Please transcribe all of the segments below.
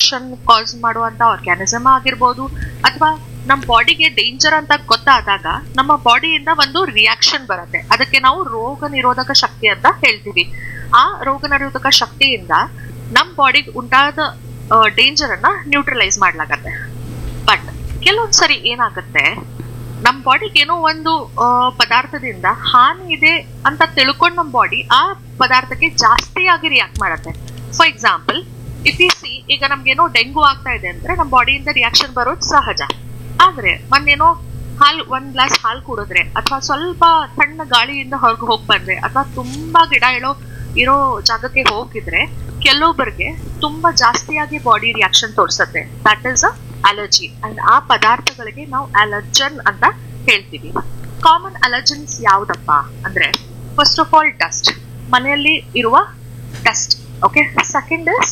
infection ಕಾಸ್ ಮಾಡುವಂತ organism ಆಗಿರ್ಬೋದು ಅಥವಾ ನಮ್ಮ ಬಾಡಿಗೆ ಡೇಂಜರ್ ಅಂತ ಗೊತ್ತಾದಾಗ ನಮ್ಮ ಬಾಡಿಯಿಂದ ಒಂದು ರಿಯಾಕ್ಷನ್ ಬರುತ್ತೆ ಅದಕ್ಕೆ ನಾವು ರೋಗ ನಿರೋಧಕ ಶಕ್ತಿ ಅಂತ ಹೇಳ್ತೀವಿ ಆ ರೋಗ ನಿರೋಧಕ ಶಕ್ತಿಯಿಂದ ನಮ್ಮ ಬಾಡಿಗೆ ಉಂಟಾದ ಡೇಂಜರ್ ಅನ್ನ ನ್ಯೂಟ್ರಲೈಸ್ ಮಾಡ್ಲಾಗತ್ತೆ ಬಟ್ ಕೆಲವೊಂದ್ಸರಿ ಏನಾಗುತ್ತೆ ನಮ್ಮ ಬಾಡಿಗೆ ಏನೋ ಒಂದು ಆ, ಪದಾರ್ಥದಿಂದ ಹಾನಿ ಇದೆ ಅಂತ ತಿಳ್ಕೊಂಡು ನಮ್ಮ ಬಾಡಿ ಆ ಪದಾರ್ಥಕ್ಕೆ ಜಾಸ್ತಿಯಾಗಿ ರಿಯಾಕ್ಟ್ ಮಾಡುತ್ತೆ for example if you see ಈಗ ನಮ್ಗೇನೋ ಡೆಂಗು ಆಗ್ತಾ ಇದೆ ಅಂದ್ರೆ ನಮ್ಮ ಬಾಡಿಯಿಂದ ರಿಯಾಕ್ಷನ್ ಬರೋದು ಸಹಜ ಆದ್ರೆ ಒಂದೇನೋ ಹಾಲು ಒಂದ್ ಗ್ಲಾಸ್ ಹಾಲು ಕುಡಿದ್ರೆ ಅಥವಾ ಸ್ವಲ್ಪ ಸಣ್ಣ ಗಾಳಿಯಿಂದ ಹೊರಗೆ ಹೋಗಿ ಬಂದ್ರೆ ಅಥವಾ ತುಂಬಾ ಗಿಡ ಇಳೋ ಇರೋ ಜಾಗಕ್ಕೆ ಹೋಗಿದ್ರೆ ಕೆಲವೊಬ್ಬರಿಗೆ ತುಂಬಾ ಜಾಸ್ತಿಯಾಗಿ ಬಾಡಿ ರಿಯಾಕ್ಷನ್ ತೋರಿಸುತ್ತೆ that is uh allergy and ಆ ಪದಾರ್ಥಗಳಿಗೆ ನಾವು ಅಲರ್ಜನ್ ಅಂತ ಹೇಳ್ತೀವಿ ಕಾಮನ್ ಅಲರ್ಜನ್ಸ್ ಯಾವ್ದಪ್ಪ ಅಂದ್ರೆ ಫಸ್ಟ್ ಆಫ್ ಆಲ್ ಡಸ್ಟ್ ಮನೆಯಲ್ಲಿ ಇರುವ dust okay second is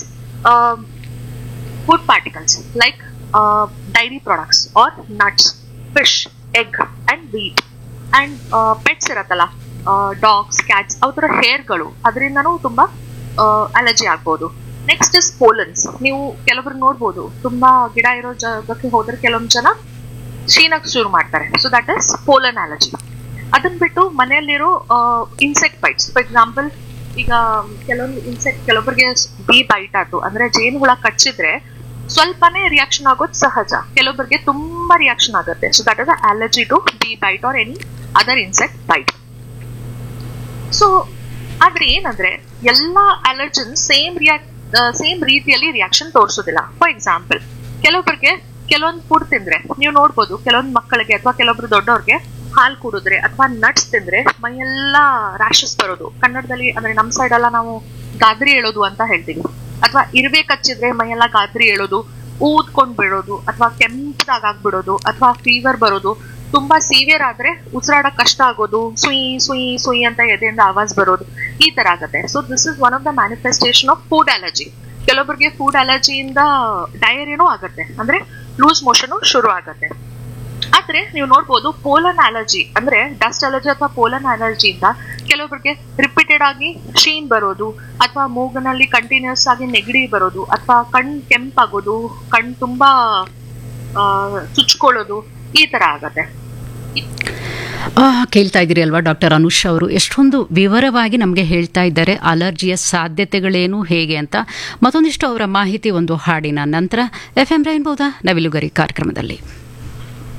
food particles like dairy products or nuts fish egg and wheat and pets ಇರತ್ತಲ್ಲ ಡಾಗ್ಸ್ ಕ್ಯಾಟ್ಸ್ ಅವರ ಹೇರ್ಗಳು ಅದರಿಂದನೂ ತುಂಬಾ ಅಲರ್ಜಿ ಆಗ್ಬೋದು ನೆಕ್ಸ್ಟ್ ಇಸ್ ಪೋಲನ್ಸ್ ನೀವು ಕೆಲವರು ನೋಡ್ಬೋದು ತುಂಬಾ ಗಿಡ ಇರೋ ಜಾಗಕ್ಕೆ ಹೋದ್ರೆ ಕೆಲವೊಂದು ಜನ ಶೀನಕ್ ಶುರು ಮಾಡ್ತಾರೆ so that is pollen allergy ಅದನ್ನ ಬಿಟ್ಟು ಮನೆಯಲ್ಲಿರೋ ಇನ್ಸೆಕ್ಟ್ ಬೈಟ್ಸ್ ಫಾರ್ ಎಕ್ಸಾಂಪಲ್ ಈಗ ಕೆಲವೊಂದು ಇನ್ಸೆಕ್ಟ್ ಕೆಲವೊಬ್ಬರಿಗೆ ಬಿ ಬೈಟ್ ಆಯ್ತು ಅಂದ್ರೆ ಜೇನು ಹುಳ ಕಚ್ಚಿದ್ರೆ ಸ್ವಲ್ಪನೇ ರಿಯಾಕ್ಷನ್ ಆಗೋದು ಸಹಜ ಕೆಲವೊಬ್ಬರಿಗೆ ತುಂಬಾ ರಿಯಾಕ್ಷನ್ ಆಗುತ್ತೆ so that is allergy to bee bite or any other insect bite so ಆದ್ರೆ ಏನಂದ್ರೆ ಎಲ್ಲಾ ಅಲರ್ಜನ್ ಸೇಮ್ ರಿಯಾಕ್ಟ್ ಸೇಮ್ ರೀತಿಯಲ್ಲಿ ರಿಯಾಕ್ಷನ್ ತೋರಿಸೋದಿಲ್ಲ ಫಾರ್ ಎಕ್ಸಾಂಪಲ್ ಕೆಲವೊಬ್ಬರಿಗೆ ಕೆಲವೊಂದು ಫುಡ್ ತಿಂದ್ರೆ ನೀವು ನೋಡ್ಬೋದು ಕೆಲವೊಂದು ಮಕ್ಕಳಿಗೆ ಅಥವಾ ಕೆಲವೊಬ್ರು ದೊಡ್ಡವ್ರಿಗೆ ಹಾಲು ಕುಡಿದ್ರೆ ಅಥವಾ ನಟ್ಸ್ ತಿಂದ್ರೆ ಮೈಯೆಲ್ಲ ರ್ಯಾಶಸ್ ಬರೋದು ಕನ್ನಡದಲ್ಲಿ ಅಂದ್ರೆ ನಮ್ ಸೈಡ್ ಎಲ್ಲ ನಾವು ಗಾದ್ರಿ ಹೇಳೋದು ಅಂತ ಹೇಳ್ತೀವಿ ಅಥವಾ ಇರುವೆ ಕಚ್ಚಿದ್ರೆ ಮೈಯೆಲ್ಲ ಗಾದ್ರಿ ಹೇಳೋದು ಊದ್ಕೊಂಡ್ ಬಿಡೋದು ಅಥವಾ ಕೆಂಪದಾಗ ಆಗ್ಬಿಡೋದು ಅಥವಾ ಫೀವರ್ ಬರೋದು ತುಂಬಾ ಸಿವಿಯರ್ ಆದ್ರೆ ಉಸಿರಾಡಕ್ ಕಷ್ಟ ಆಗೋದು ಸುಯಿ ಸುಯಿ ಸುಯಿ ಅಂತ ಎದೆಯಿಂದ ಆವಾಜ್ ಬರೋದು ಈ ತರ ಆಗತ್ತೆ so this is one of the manifestation of food allergy ಕೆಲವೊಬ್ಬರಿಗೆ ಫುಡ್ ಅಲರ್ಜಿಯಿಂದ ಡಯರಿನೂ ಆಗತ್ತೆ ಅಂದ್ರೆ ಲೂಸ್ ಮೋಷನ್ ಶುರು ಆಗತ್ತೆ ಆದ್ರೆ ನೀವು ನೋಡ್ಬೋದು ಪೋಲನ್ ಅಲರ್ಜಿ ಅಂದ್ರೆ ಡಸ್ಟ್ ಅಲರ್ಜಿ ಅಥವಾ ಪೋಲನ್ ಅಲರ್ಜಿಯಿಂದ ಕೆಲವೊಬ್ಬರಿಗೆ ರಿಪೀಟೆಡ್ ಆಗಿ ಶೀನ್ ಬರೋದು ಅಥವಾ ಮೂಗಿನಲ್ಲಿ ಕಂಟಿನ್ಯೂಸ್ ಆಗಿ ನೆಗಡಿ ಬರೋದು ಅಥವಾ ಕಣ್ ಕೆಂಪಾಗೋದು ಕಣ್ ತುಂಬಾ ಆ, ಚುಚ್ಕೊಳ್ಳೋದು ಈ ತರ ಆಗತ್ತೆ ಆ, ಕೇಳ್ತಾ ಇದ್ದೀರಿ ಅಲ್ವಾ ಡಾಕ್ಟರ್ ಅನುಷ್ ಅವರು ಎಷ್ಟೊಂದು ವಿವರವಾಗಿ ನಮಗೆ ಹೇಳ್ತಾ ಇದ್ದಾರೆ ಅಲರ್ಜಿಯ ಸಾಧ್ಯತೆಗಳೇನು ಹೇಗೆ ಅಂತ ಮತ್ತೊಂದಿಷ್ಟು ಅವರ ಮಾಹಿತಿ ಒಂದು ಹಾಡಿನ ನಂತರ ಎಫ್ ಎಂ ರೈನ್ಬೋದಾ ನವಿಲುಗರಿ ಕಾರ್ಯಕ್ರಮದಲ್ಲಿ